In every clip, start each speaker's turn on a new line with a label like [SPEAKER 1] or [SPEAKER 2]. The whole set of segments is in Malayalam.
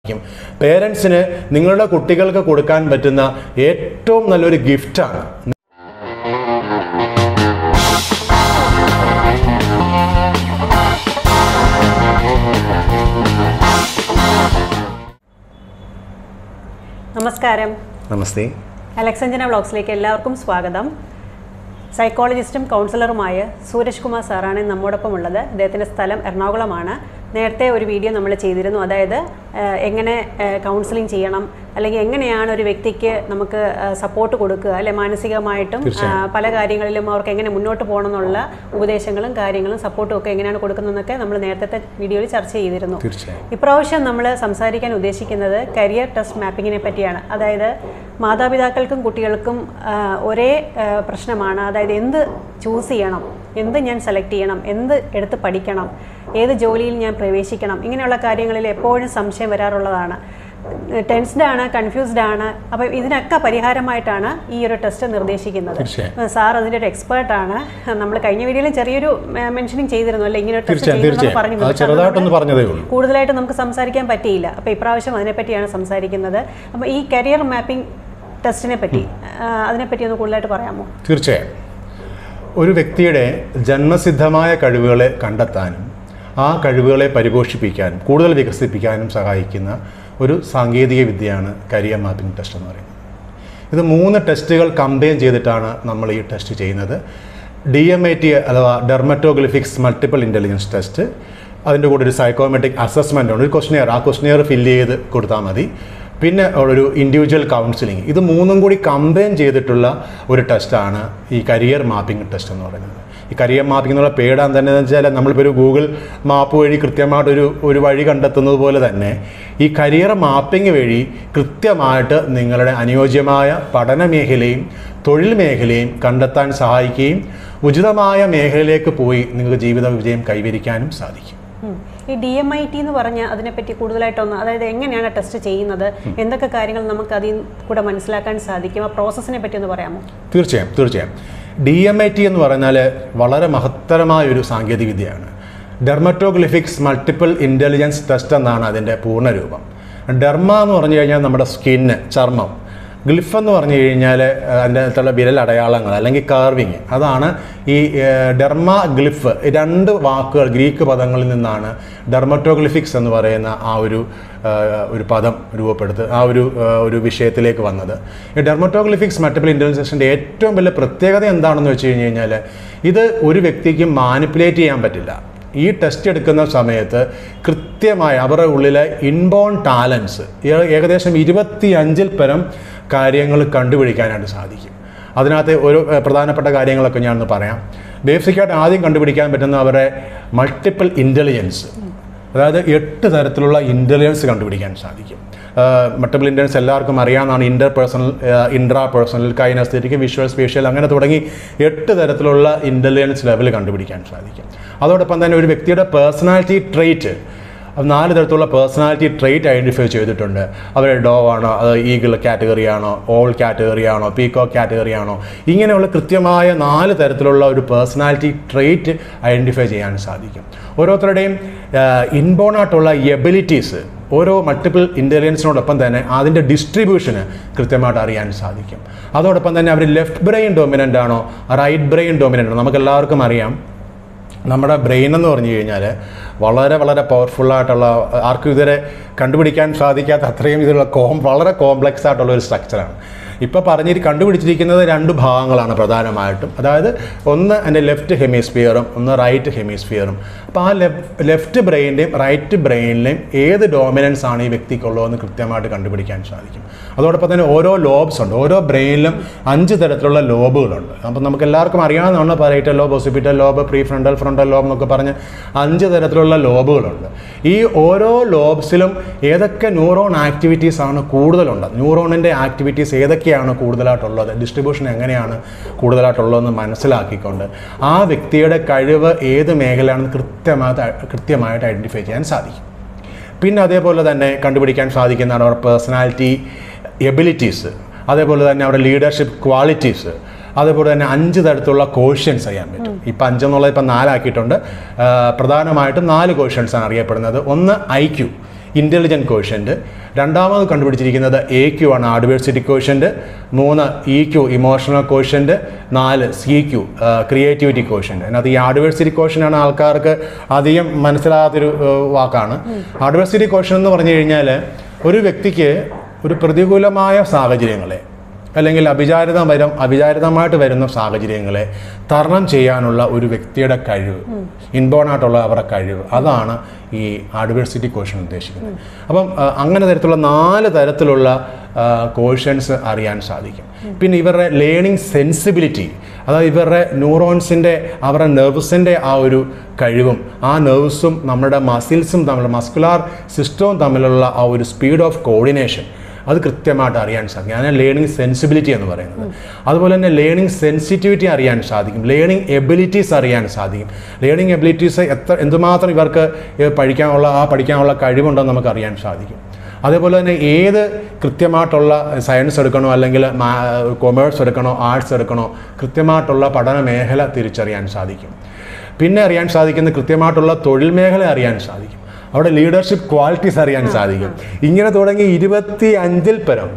[SPEAKER 1] പേരൻസിന് നിങ്ങളുടെ കുട്ടികൾക്ക് കൊടുക്കാൻ പറ്റുന്ന ഏറ്റവും നല്ലൊരു ഗിഫ്റ്റാണ്
[SPEAKER 2] നമസ്കാരം
[SPEAKER 1] നമസ്തേ
[SPEAKER 2] അലക്സഞ്ജന വ്ളോഗ്സിലേക്ക് എല്ലാവർക്കും സ്വാഗതം സൈക്കോളജിസ്റ്റും കൗൺസിലറുമായ സൂരജ് കുമാർ സാറാണ് നമ്മോടൊപ്പം ഉള്ളത് അദ്ദേഹത്തിൻ്റെ സ്ഥലം എറണാകുളമാണ് നേരത്തെ ഒരു വീഡിയോ നമ്മൾ ചെയ്തിരുന്നു അതായത് ഏഹ്, എങ്ങനെ കൗൺസിലിംഗ് ചെയ്യണം അല്ലെങ്കിൽ എങ്ങനെയാണ് ഒരു വ്യക്തിക്ക് നമുക്ക് സപ്പോർട്ട് കൊടുക്കുക അല്ലെ മാനസികമായിട്ടും ആ, പല കാര്യങ്ങളിലും അവർക്ക് എങ്ങനെ മുന്നോട്ട് പോകണം എന്നുള്ള ഉപദേശങ്ങളും കാര്യങ്ങളും സപ്പോർട്ടും ഒക്കെ എങ്ങനെയാണ് കൊടുക്കുന്നതെന്നൊക്കെ നമ്മൾ നേരത്തെ വീഡിയോയിൽ ചർച്ച ചെയ്തിരുന്നു
[SPEAKER 1] തീർച്ചയായും
[SPEAKER 2] ഇപ്രാവശ്യം നമ്മൾ സംസാരിക്കാൻ ഉദ്ദേശിക്കുന്നത് കരിയർ ടെസ്റ്റ് മാപ്പിങ്ങിനെ പറ്റിയാണ് അതായത് മാതാപിതാക്കൾക്കും കുട്ടികൾക്കും ആ, ഒരേ ആ, പ്രശ്നമാണ് അതായത് എന്ത് ചൂസ് ചെയ്യണം എന്ത് ഞാൻ സെലക്ട് ചെയ്യണം എന്ത് എടുത്ത് പഠിക്കണം ഏത് ജോലിയിൽ ഞാൻ പ്രവേശിക്കണം ഇങ്ങനെയുള്ള കാര്യങ്ങളിൽ എപ്പോഴും സംശയം വരാറുള്ളതാണ് ടെൻസ്ഡ് ആണ് കൺഫ്യൂസ്ഡ് ആണ് അപ്പം ഇതിനൊക്കെ പരിഹാരമായിട്ടാണ് ഈ ഒരു ടെസ്റ്റ് നിർദ്ദേശിക്കുന്നത്
[SPEAKER 1] തീർച്ചയായും.
[SPEAKER 2] സാർ അതിൻ്റെ ഒരു എക്സ്പേർട്ട് ആണ് നമ്മൾ കഴിഞ്ഞ വീഡിയോയിലും ചെറിയൊരു മെൻഷനിങ് ചെയ്തിരുന്നു അല്ലെ ഇങ്ങനെ ഒരു ടെസ്റ്റ്
[SPEAKER 1] തീർച്ചയായും
[SPEAKER 2] ചെയ്യുന്നത് പറഞ്ഞു
[SPEAKER 1] തീർച്ചയായും അത് ചെറുതായിട്ടൊന്ന് പറഞ്ഞതേ ഉള്ളൂ
[SPEAKER 2] കൂടുതലായിട്ട് നമുക്ക് സംസാരിക്കാൻ പറ്റിയില്ല അപ്പോൾ ഇപ്രാവശ്യം അതിനെപ്പറ്റിയാണ് സംസാരിക്കുന്നത് അപ്പോൾ ഈ കരിയർ മാപ്പിംഗ് ടെസ്റ്റിനെ പറ്റി ആ, അതിനെപ്പറ്റി ഒന്ന് കൂടുതലായിട്ട് പറയാമോ
[SPEAKER 1] തീർച്ചയായും ഒരു വ്യക്തിയുടെ ജന്മസിദ്ധമായ കഴിവുകളെ കണ്ടെത്താനും ആ കഴിവുകളെ പരിപോഷിപ്പിക്കാനും കൂടുതൽ വികസിപ്പിക്കാനും സഹായിക്കുന്ന ഒരു സാങ്കേതിക വിദ്യയാണ് കരിയർ മാപ്പിംഗ് ടെസ്റ്റ് എന്ന് പറയുന്നത് ഇത് മൂന്ന് ടെസ്റ്റുകൾ കമ്പൈൻ ചെയ്തിട്ടാണ് നമ്മൾ ഈ ടെസ്റ്റ് ചെയ്യുന്നത് ഡി എം ഐ ടി അഥവാ ഡെർമറ്റോഗ്ലിഫിക്സ് മൾട്ടിപ്പിൾ ഇൻ്റലിജൻസ് ടെസ്റ്റ് അതിൻ്റെ കൂടെ ഒരു സൈക്കോമെട്രിക് അസസ്മെൻ്റ് ഉണ്ട് ഒരു ക്വസ്റ്റ്നെയർ ആ ക്വസ്റ്റ്നെയർ ഫില്ല് ചെയ്ത് കൊടുത്താൽ മതി പിന്നെ ഒരു ഇൻഡിവിജ്വൽ കൗൺസിലിംഗ് ഇത് മൂന്നും കൂടി കമ്പൈൻ ചെയ്തിട്ടുള്ള ഒരു ടെസ്റ്റാണ് ഈ കരിയർ മാപ്പിംഗ് ടെസ്റ്റ് എന്ന് പറയുന്നത് ഈ കരിയർ മാപ്പിംഗ് എന്നുള്ള പേടാൻ തന്നെ എന്ന് വെച്ചാൽ നമ്മളിപ്പോൾ ഒരു ഗൂഗിൾ മാപ്പ് വഴി കൃത്യമായിട്ടൊരു ഒരു വഴി കണ്ടെത്തുന്നത് പോലെ തന്നെ ഈ കരിയർ മാപ്പിംഗ് വഴി കൃത്യമായിട്ട് നിങ്ങളുടെ അനുയോജ്യമായ പഠന മേഖലയും തൊഴിൽ മേഖലയും കണ്ടെത്താൻ സഹായിക്കുകയും ഉചിതമായ മേഖലയിലേക്ക് പോയി നിങ്ങൾക്ക് ജീവിത വിജയം കൈവരിക്കാനും സാധിക്കും
[SPEAKER 2] ഉം. ഈ ഡി എം ഐ ടി എന്ന് പറഞ്ഞ അതിനെപ്പറ്റി കൂടുതലായിട്ടൊന്ന് അതായത് എങ്ങനെയാണ് ടെസ്റ്റ് ചെയ്യുന്നത് എന്തൊക്കെ കാര്യങ്ങൾ നമുക്ക് അതിൽ കൂടെ മനസ്സിലാക്കാൻ സാധിക്കും ആ പ്രോസസ്സിനെ പറ്റി ഒന്ന് പറയാമോ
[SPEAKER 1] തീർച്ചയായും തീർച്ചയായും ഡി എം ഐ ടി എന്ന് പറഞ്ഞാൽ വളരെ മഹത്തരമായ ഒരു സാങ്കേതികവിദ്യയാണ് ഡെർമറ്റോഗ്ലിഫിക്സ് മൾട്ടിപ്പിൾ ഇൻ്റലിജൻസ് ടെസ്റ്റ് എന്നാണ് അതിൻ്റെ പൂർണ്ണരൂപം ഡെർമ എന്ന് പറഞ്ഞു കഴിഞ്ഞാൽ നമ്മുടെ സ്കിന്ന് ചർമ്മം ഗ്ലിഫ് എന്ന് പറഞ്ഞു കഴിഞ്ഞാൽ അതിൻ്റെ അകത്തുള്ള വിരൽ അടയാളങ്ങൾ അല്ലെങ്കിൽ കാർവിങ് അതാണ് ഈ ഏഹ്, ഡെർമ ഗ്ലിഫ് ഈ രണ്ട് വാക്കുകൾ ഗ്രീക്ക് പദങ്ങളിൽ നിന്നാണ് ഡെർമറ്റോഗ്ലിഫിക്സ് എന്ന് പറയുന്ന ആ ഒരു ഏഹ്, ഒരു പദം രൂപപ്പെടുത്ത് ആ ഒരു ഏഹ്, ഒരു വിഷയത്തിലേക്ക് വന്നത് ഈ ഡെർമറ്റോഗ്ലിഫിക്സ് മൾട്ടിപ്പിൾ ഇൻ്റലിജൻസിൻ്റെ ഏറ്റവും വലിയ പ്രത്യേകത എന്താണെന്ന് വെച്ച് കഴിഞ്ഞ് കഴിഞ്ഞാൽ ഇത് ഒരു വ്യക്തിക്ക് മാനിപ്പുലേറ്റ് ചെയ്യാൻ പറ്റില്ല ഈ ടെസ്റ്റ് എടുക്കുന്ന സമയത്ത് കൃത്യമായി അവരുടെ ഉള്ളിലെ ഇൻബോൺ ടാലൻസ് ഏകദേശം ഇരുപത്തി അഞ്ചിൽ പരം കാര്യങ്ങൾ കണ്ടുപിടിക്കാനായിട്ട് സാധിക്കും അതിനകത്ത് ഒരു ഏഹ്, പ്രധാനപ്പെട്ട കാര്യങ്ങളൊക്കെ ഞാനൊന്ന് പറയാം ബേസിക്കായിട്ട് ആദ്യം കണ്ടുപിടിക്കാൻ പറ്റുന്ന അവരുടെ മൾട്ടിപ്പിൾ ഇൻ്റലിജൻസ് അതായത് എട്ട് തരത്തിലുള്ള ഇൻ്റലിജൻസ് കണ്ടുപിടിക്കാൻ സാധിക്കും മൾട്ടിപ്പിൾ ഇൻ്റലിജൻസ് എല്ലാവർക്കും അറിയാവുന്നതാണ് interpersonal intrapersonal kinesthetic visual spatial അങ്ങനെ തുടങ്ങി എട്ട് തരത്തിലുള്ള ഇൻ്റലിജൻസ് ലെവൽ കണ്ടുപിടിക്കാൻ സാധിക്കും അതോടൊപ്പം തന്നെ ഒരു വ്യക്തിയുടെ പേഴ്സണാലിറ്റി ട്രെയ്റ്റ് നാല് തരത്തിലുള്ള പേഴ്സണാലിറ്റി ട്രെയ്റ്റ് ഐഡൻറ്റിഫൈ ചെയ്തിട്ടുണ്ട് അവർ ഡോ ആണോ അത് ഈഗിൾ കാറ്റഗറി ആണോ ഓൾ കാറ്റഗറി ആണോ പീക്കോ കാറ്റഗറി ആണോ ഇങ്ങനെയുള്ള കൃത്യമായ നാല് തരത്തിലുള്ള ഒരു പേഴ്സണാലിറ്റി ട്രെയ്റ്റ് ഐഡൻറ്റിഫൈ ചെയ്യാൻ സാധിക്കും ഓരോരുത്തരുടെയും ഇൻബോൺ ആയിട്ടുള്ള എബിലിറ്റീസ് ഓരോ മൾട്ടിപ്പിൾ ഇൻ്റലിജൻസിനോടൊപ്പം തന്നെ അതിൻ്റെ ഡിസ്ട്രിബ്യൂഷന് കൃത്യമായിട്ട് അറിയാൻ സാധിക്കും അതോടൊപ്പം തന്നെ അവർ ലെഫ്റ്റ് ബ്രെയിൻ ഡോമിനൻ്റ് ആണോ റൈറ്റ് ബ്രെയിൻ ഡോമിനൻ്റ് ആണോ നമുക്ക് എല്ലാവർക്കും അറിയാം നമ്മുടെ ബ്രെയിൻ എന്ന് പറഞ്ഞു കഴിഞ്ഞാൽ വളരെ വളരെ പവർഫുള്ളായിട്ടുള്ള ആർക്കും ഇതുവരെ കണ്ടുപിടിക്കാൻ സാധിക്കാത്ത അത്രയും ഇതിലുള്ള കോം വളരെ കോംപ്ലക്സ് ആയിട്ടുള്ള ഒരു സ്ട്രക്ചറാണ് ഇപ്പോൾ പറഞ്ഞിട്ട് കണ്ടുപിടിച്ചിരിക്കുന്നത് രണ്ട് ഭാഗങ്ങളാണ് പ്രധാനമായിട്ടും അതായത് ഒന്ന് എൻ്റെ ലെഫ്റ്റ് ഹെമിസ്ഫിയറും ഒന്ന് റൈറ്റ് ഹെമിസ്ഫിയറും അപ്പോൾ ആ ലെഫ്റ്റ് ബ്രെയിൻ്റെയും റൈറ്റ് ബ്രെയിനിലെയും ഏത് ഡോമിനൻസ് ആണ് ഈ വ്യക്തിക്കുള്ളതെന്ന് കൃത്യമായിട്ട് കണ്ടുപിടിക്കാൻ സാധിക്കും അതോടൊപ്പം തന്നെ ഓരോ ലോബ്സ് ഉണ്ട് ഓരോ ബ്രെയിനിലും അഞ്ച് തരത്തിലുള്ള ലോബുകളുണ്ട് അപ്പം നമുക്ക് എല്ലാവർക്കും അറിയാവുന്നതാണ് parietal lobe occipital lobe prefrontal frontal lobe എന്നൊക്കെ പറഞ്ഞ് അഞ്ച് തരത്തിലുള്ള ലോബുകളുണ്ട് ഈ ഓരോ ലോബ്സിലും ഏതൊക്കെ ന്യൂറോൺ ആക്ടിവിറ്റീസ് ആണ് കൂടുതലുള്ളത് ന്യൂറോണിൻ്റെ ആക്ടിവിറ്റീസ് ഏതൊക്കെയാണ് കൂടുതലായിട്ടുള്ളത് ഡിസ്ട്രിബ്യൂഷൻ എങ്ങനെയാണ് കൂടുതലായിട്ടുള്ളതെന്ന് മനസ്സിലാക്കിക്കൊണ്ട് ആ വ്യക്തിയുടെ കഴിവ് ഏത് മേഖലയാണെന്ന് കൃത്യമായിട്ട് കൃത്യമായിട്ട് ഐഡൻറ്റിഫൈ ചെയ്യാൻ സാധിക്കും പിന്നെ അതേപോലെ തന്നെ കണ്ടുപിടിക്കാൻ സാധിക്കുന്നതാണ് അവരുടെ പേഴ്സണാലിറ്റി എബിലിറ്റീസ് അതേപോലെ തന്നെ അവരുടെ ലീഡർഷിപ്പ് ക്വാളിറ്റീസ് അതേപോലെ തന്നെ അഞ്ച് തരത്തിലുള്ള ക്വസ്റ്റ്യൻസ് അറിയാൻ പറ്റും ഇപ്പം അഞ്ചെന്നുള്ളത് ഇപ്പം നാലാക്കിയിട്ടുണ്ട് ആ, പ്രധാനമായിട്ടും നാല് ക്വസ്റ്റ്യൻസ് ആണ് അറിയപ്പെടുന്നത് ഒന്ന് ഐ ക്യു ഇൻ്റലിജൻറ്റ് കോഷ്യൻ്റ് രണ്ടാമത് കണ്ടുപിടിച്ചിരിക്കുന്നത് എ ക്യു ആണ് ആഡ്വേഴ്സിറ്റി കോഷ്യൻ്റ് മൂന്ന് ഇ ക്യു ഇമോഷണൽ കോഷ്യൻ്റ് നാല് സി ക്യു ക്രിയേറ്റിവിറ്റി കോഷ്യൻ്റ് അതിനകത്ത് ഈ ആഡ്വേഴ്സിറ്റി കോഷൻ ആണ് ആൾക്കാർക്ക് അധികം മനസ്സിലാകാത്തൊരു ഏഹ്, വാക്കാണ് ആഡ്വേഴ്സിറ്റി കോഷൻ എന്ന് പറഞ്ഞു കഴിഞ്ഞാൽ ഒരു വ്യക്തിക്ക് ഒരു പ്രതികൂലമായ സാഹചര്യങ്ങളെ അല്ലെങ്കിൽ അവിചാരിത വരും അവിചാരിതമായിട്ട് വരുന്ന സാഹചര്യങ്ങളെ തരണം ചെയ്യാനുള്ള ഒരു വ്യക്തിയുടെ കഴിവ് ഇൻബോൺ ആയിട്ടുള്ള അവരുടെ കഴിവ് അതാണ് ഈ ആഡ്വേഴ്സിറ്റി കോഷൻ ഉദ്ദേശിക്കുന്നത് അപ്പം ആ, അങ്ങനെ തരത്തിലുള്ള നാല് തരത്തിലുള്ള കോഷൻസ് അറിയാൻ സാധിക്കും പിന്നെ ഇവരുടെ ലേണിംഗ് സെൻസിബിലിറ്റി അതായത് ഇവരുടെ ന്യൂറോൺസിൻ്റെ അവരുടെ നെർവ്സിൻ്റെ ആ ഒരു കഴിവും ആ നെർവ്സും നമ്മുടെ മസിൽസും തമ്മിലുള്ള മസ്കുലാർ സിസ്റ്റവും തമ്മിലുള്ള ആ ഒരു സ്പീഡ് ഓഫ് കോർഡിനേഷൻ അത് കൃത്യമായിട്ട് അറിയാൻ സാധിക്കും അതാണ് ലേണിംഗ് സെൻസിബിലിറ്റി എന്ന് പറയുന്നത് അതുപോലെ തന്നെ ലേണിംഗ് സെൻസിറ്റിവിറ്റി അറിയാൻ സാധിക്കും ലേണിംഗ് എബിലിറ്റീസ് അറിയാൻ സാധിക്കും ലേണിംഗ് എബിലിറ്റീസ് എത്ര എന്തുമാത്രം ഇവർക്ക് ഏഹ് പഠിക്കാനുള്ള ആ പഠിക്കാനുള്ള കഴിവുണ്ടെന്ന് നമുക്ക് അറിയാൻ സാധിക്കും അതേപോലെ തന്നെ ഏത് കൃത്യമായിട്ടുള്ള സയൻസ് എടുക്കണോ അല്ലെങ്കിൽ കൊമേഴ്സ് എടുക്കണോ ആർട്സ് എടുക്കണോ കൃത്യമായിട്ടുള്ള പഠന മേഖല തിരിച്ചറിയാൻ സാധിക്കും പിന്നെ അറിയാൻ സാധിക്കുന്ന കൃത്യമായിട്ടുള്ള തൊഴിൽ മേഖല അറിയാൻ സാധിക്കും അവിടെ ലീഡർഷിപ്പ് ക്വാളിറ്റീസ് അറിയാൻ സാധിക്കും ഇങ്ങനെ തുടങ്ങി ഇരുപത്തി അഞ്ചിൽ പരം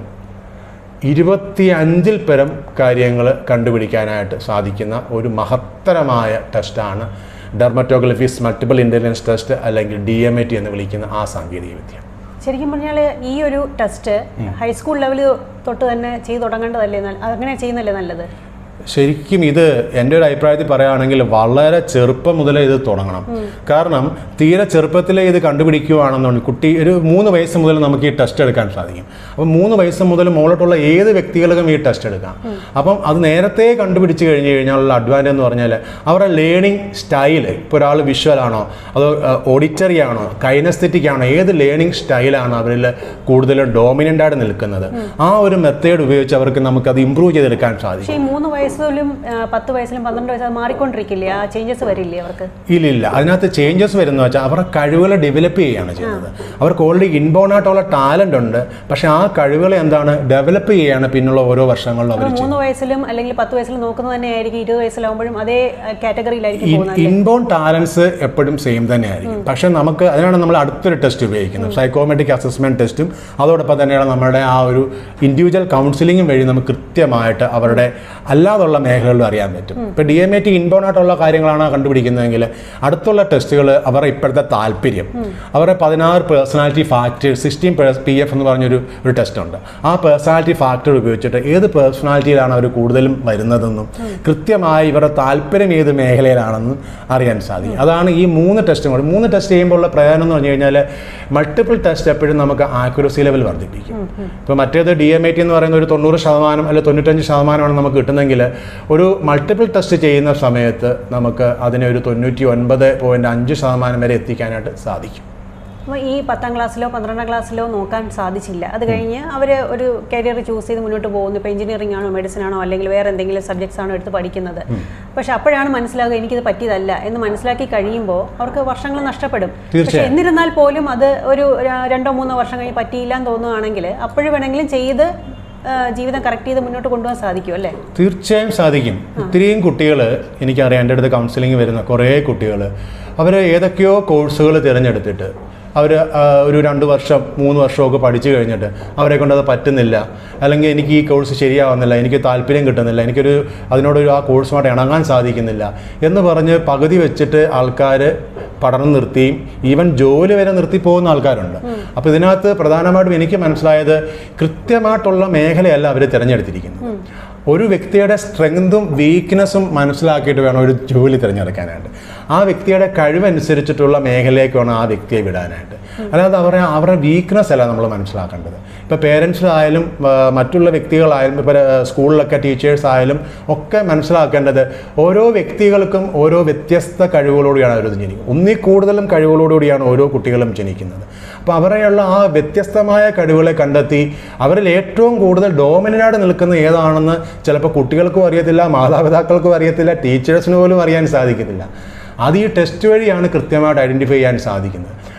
[SPEAKER 1] ഇരുപത്തി അഞ്ചിൽ പരം കാര്യങ്ങൾ കണ്ടുപിടിക്കാനായിട്ട് സാധിക്കുന്ന ഒരു മഹത്തരമായ ടെസ്റ്റാണ് ഡെർമറ്റോഗ്ലഫീസ് മൾട്ടിപ്പിൾ ഇൻ്റലിജൻസ് ടെസ്റ്റ് അല്ലെങ്കിൽ ഡി എം എ ടി എന്ന് വിളിക്കുന്ന ആ സാങ്കേതിക വിദ്യ
[SPEAKER 2] ശരിക്കും പറഞ്ഞാൽ ഈ ഒരു ടെസ്റ്റ് ഹൈസ്കൂൾ ലെവൽ തൊട്ട് തന്നെ ചെയ്തു തുടങ്ങേണ്ടതല്ലേ നല്ല- അങ്ങനെ ചെയ്യുന്നല്ലേ നല്ലത്
[SPEAKER 1] ശരിക്കും ഇത് എൻ്റെ ഒരു അഭിപ്രായത്തിൽ പറയുകയാണെങ്കിൽ വളരെ ചെറുപ്പം മുതലേ ഇത് തുടങ്ങണം കാരണം തീരെ ചെറുപ്പത്തിലേ ഇത് കണ്ടുപിടിക്കുകയാണെന്നുണ്ടെങ്കിൽ കുട്ടി ഒരു മൂന്ന് വയസ്സ് മുതൽ നമുക്ക് ഈ ടെസ്റ്റ് എടുക്കാൻ സാധിക്കും അപ്പം മൂന്ന് വയസ്സ് മുതൽ മുകളിലോട്ടുള്ള ഏത് വ്യക്തികൾക്കും ഈ ടെസ്റ്റ് എടുക്കാം അപ്പം അത് നേരത്തെ കണ്ടുപിടിച്ച് കഴിഞ്ഞ് കഴിഞ്ഞാലുള്ള അഡ്വാൻറ്റേജ് എന്ന് പറഞ്ഞാൽ അവരുടെ ലേണിംഗ് സ്റ്റൈൽ ഇപ്പോൾ ഒരാൾ വിഷ്വൽ ആണോ അതോ ഓഡിറ്ററി ആണോ കൈനസ്തെറ്റിക് ആണോ ഏത് ലേണിംഗ് സ്റ്റൈലാണ് അവരിൽ കൂടുതലും ഡോമിനൻ്റ് ആയിട്ട് നിൽക്കുന്നത് ആ ഒരു മെത്തേഡ് ഉപയോഗിച്ച് അവർക്ക് നമുക്കത് ഇമ്പ്രൂവ് ചെയ്തെടുക്കാൻ സാധിക്കും
[SPEAKER 2] പക്ഷേ ഈ മൂന്ന് വയസ്സിലും ആ, പത്ത് വയസ്സിലും പന്ത്രണ്ട് വയസ്സും അത് മാറിക്കൊണ്ടിരിക്കില്ലേ ആ ചേഞ്ചസ് വരില്ലേ അവർക്ക്
[SPEAKER 1] ഇല്ലില്ല അതിനകത്ത് ചേഞ്ചസ് വരുന്ന വെച്ചാൽ അവരുടെ കഴിവുകളെ ഡെവലപ്പ് ചെയ്യുകയാണ് ചെയ്യുന്നത് അവർക്ക് ഓൾറെഡി ഇൻബോൺ ആയിട്ടുള്ള ടാലൻ്റ് ഉണ്ട് പക്ഷെ ആ കഴിവുകളെ എന്താണ് ഡെവലപ്പ് ചെയ്യുകയാണ് പിന്നുള്ള ഓരോ വർഷങ്ങളിലും അവർ
[SPEAKER 2] മൂന്ന് വയസ്സിലും അല്ലെങ്കിൽ പത്ത് വയസ്സിലും നോക്കുന്നത് തന്നെ ആയിരിക്കും ഇരുപത് വയസ്സിലാവുമ്പോഴും അതേ കാറ്റഗറിയിലായിരിക്കും പോകുന്നത്
[SPEAKER 1] ഇൻബോൺ ടാലൻസ് എപ്പോഴും സെയിം തന്നെയായിരിക്കും പക്ഷെ നമുക്ക് അതിനാണ് നമ്മൾ അടുത്തൊരു ടെസ്റ്റ് ഉപയോഗിക്കുന്നത് സൈക്കോമെട്രിക് അസസ്മെന്റ് ടെസ്റ്റും അതോടൊപ്പം തന്നെയാണ് നമ്മുടെ ആ ഒരു ഇൻഡിവിജ്വൽ കൗൺസിലിംഗും വഴി നമുക്ക് കൃത്യമായിട്ട് അവരുടെ അല്ലാതുള്ള മേഖലകളിലും അറിയാൻ പറ്റും ഇപ്പോൾ D M A T inborn ആയിട്ടുള്ള കാര്യങ്ങളാണ് കണ്ടുപിടിക്കുന്നതെങ്കിൽ അടുത്തുള്ള ടെസ്റ്റുകൾ അവരുടെ ഇപ്പോഴത്തെ താല്പര്യം അവരുടെ പതിനാറ് personality factor sixteen P F എന്ന് പറഞ്ഞൊരു ഒരു ടെസ്റ്റ് ഉണ്ട് ആ പേഴ്സണാലിറ്റി ഫാക്ടർ ഉപയോഗിച്ചിട്ട് ഏത് പേഴ്സണാലിറ്റിയിലാണ് അവർ കൂടുതലും വരുന്നതെന്നും കൃത്യമായി ഇവരുടെ താല്പര്യം ഏത് മേഖലയിലാണെന്നും അറിയാൻ സാധിക്കും അതാണ് ഈ മൂന്ന് ടെസ്റ്റും കൂടി മൂന്ന് ടെസ്റ്റ് ചെയ്യുമ്പോൾ ഉള്ള പ്രയോജനം എന്ന് പറഞ്ഞു കഴിഞ്ഞാൽ മൾട്ടിപ്പിൾ ടെസ്റ്റ് എപ്പോഴും നമുക്ക് ആക്യുറസി ലെവൽ വർദ്ധിപ്പിക്കും ഇപ്പോൾ മറ്റേത് ഡി എം ഐ ടി എന്ന് പറയുന്ന ഒരു തൊണ്ണൂറ് ശതമാനം അല്ലെങ്കിൽ തൊണ്ണൂറ്റഞ്ച് ശതമാനമാണ് നമുക്ക് കിട്ടുന്നെങ്കിൽ ഒരു മൾട്ടിപ്പിൾ ടെസ്റ്റ് ചെയ്യുന്ന സമയത്ത് നമുക്ക് അതിനെ ഒരു തൊണ്ണൂറ്റി ഒൻപത് പോയിൻറ്റ് അഞ്ച് ശതമാനം വരെ എത്തിക്കാനായിട്ട് സാധിക്കും
[SPEAKER 2] അപ്പോൾ ഈ പത്താം ക്ലാസ്സിലോ പന്ത്രണ്ടാം ക്ലാസ്സിലോ നോക്കാൻ സാധിച്ചില്ല അത് കഴിഞ്ഞ് അവർ ഒരു കരിയർ ചൂസ് ചെയ്ത് മുന്നോട്ട് പോകുന്നു ഇപ്പോൾ എഞ്ചിനീയറിംഗ് ആണോ മെഡിസിൻ ആണോ അല്ലെങ്കിൽ വേറെ എന്തെങ്കിലും സബ്ജക്ട്സ് ആണോ എടുത്ത് പഠിക്കുന്നത് പക്ഷെ അപ്പോഴാണ് മനസ്സിലാകുക എനിക്കിത് പറ്റിയതല്ല എന്ന് മനസ്സിലാക്കി കഴിയുമ്പോൾ അവർക്ക് വർഷങ്ങൾ നഷ്ടപ്പെടും പക്ഷെ
[SPEAKER 1] തീർച്ചയായും.
[SPEAKER 2] എന്നിരുന്നാൽ പോലും അത് ഒരു ര- രണ്ടോ മൂന്നോ വർഷം കഴിഞ്ഞ് പറ്റിയില്ല എന്ന് തോന്നുകയാണെങ്കിൽ അപ്പോഴും വേണമെങ്കിലും ചെയ്ത് ആ, ജീവിതം കറക്റ്റ് ചെയ്ത് മുന്നോട്ട് കൊണ്ടുപോകാൻ സാധിക്കും അല്ലേ
[SPEAKER 1] തീർച്ചയായും സാധിക്കും ഒത്തിരിയും കുട്ടികൾ എനിക്കറിയാം എൻ്റെ അടുത്ത് കൗൺസിലിംഗ് വരുന്ന കുറേ കുട്ടികൾ അവർ ഏതൊക്കെയോ കോഴ്സുകൾ തിരഞ്ഞെടുത്തിട്ട് അവർ ഒരു രണ്ട് വർഷം മൂന്ന് വർഷമൊക്കെ പഠിച്ചു കഴിഞ്ഞിട്ട് അവരെ കൊണ്ട് അത് പറ്റുന്നില്ല അല്ലെങ്കിൽ എനിക്ക് ഈ കോഴ്സ് ശരിയാവുന്നില്ല എനിക്ക് താല്പര്യം കിട്ടുന്നില്ല എനിക്കൊരു അതിനോടൊരു ആ കോഴ്സുമായിട്ട് ഇണങ്ങാൻ സാധിക്കുന്നില്ല എന്ന് പറഞ്ഞ് പകുതി വെച്ചിട്ട് ആൾക്കാർ പഠനം നിർത്തിയും ഈവൻ ജോലി വരെ നിർത്തി പോകുന്ന ആൾക്കാരുണ്ട് അപ്പോൾ ഇതിനകത്ത് പ്രധാനമായിട്ടും എനിക്ക് മനസ്സിലായത് കൃത്യമായിട്ടുള്ള മേഖലയല്ല അവർ തിരഞ്ഞെടുത്തിരിക്കുന്നത് ഒരു വ്യക്തിയുടെ സ്ട്രെങ്തും വീക്ക്നെസ്സും മനസ്സിലാക്കിയിട്ട് വേണം ഒരു ജോലി തിരഞ്ഞെടുക്കാനായിട്ട് ആ വ്യക്തിയുടെ കഴിവനുസരിച്ചിട്ടുള്ള മേഖലയിലേക്ക് വേണം ആ വ്യക്തിയെ വിടാനായിട്ട് അല്ലാതെ അവരെ അവരുടെ വീക്ക്നെസ് അല്ല നമ്മൾ മനസ്സിലാക്കേണ്ടത് ഇപ്പോൾ പേരൻസ് ആയാലും ആ, മറ്റുള്ള വ്യക്തികളായാലും ഇപ്പോൾ സ്കൂളിലൊക്കെ ടീച്ചേഴ്സ് ആയാലും ഒക്കെ മനസ്സിലാക്കേണ്ടത് ഓരോ വ്യക്തികൾക്കും ഓരോ വ്യത്യസ്ത കഴിവുകളോടെയാണ് അവർ ജനിക്കുന്നത് ഒന്നിൽ കൂടുതലും കഴിവുകളോടുകൂടിയാണ് ഓരോ കുട്ടികളും ജനിക്കുന്നത് അപ്പോൾ അവരെയുള്ള ആ വ്യത്യസ്തമായ കഴിവുകളെ കണ്ടെത്തി അവരിൽ ഏറ്റവും കൂടുതൽ ഡോമിനൻ്റായിട്ട് നിൽക്കുന്ന ഏതാണെന്ന് ചിലപ്പോൾ കുട്ടികൾക്കും അറിയത്തില്ല മാതാപിതാക്കൾക്കും അറിയത്തില്ല ടീച്ചേഴ്സിന് പോലും അറിയാൻ സാധിക്കത്തില്ല അത് ഈ ടെസ്റ്റ് വഴിയാണ് കൃത്യമായിട്ട് ഐഡൻറ്റിഫൈ ചെയ്യാൻ സാധിക്കുന്നത്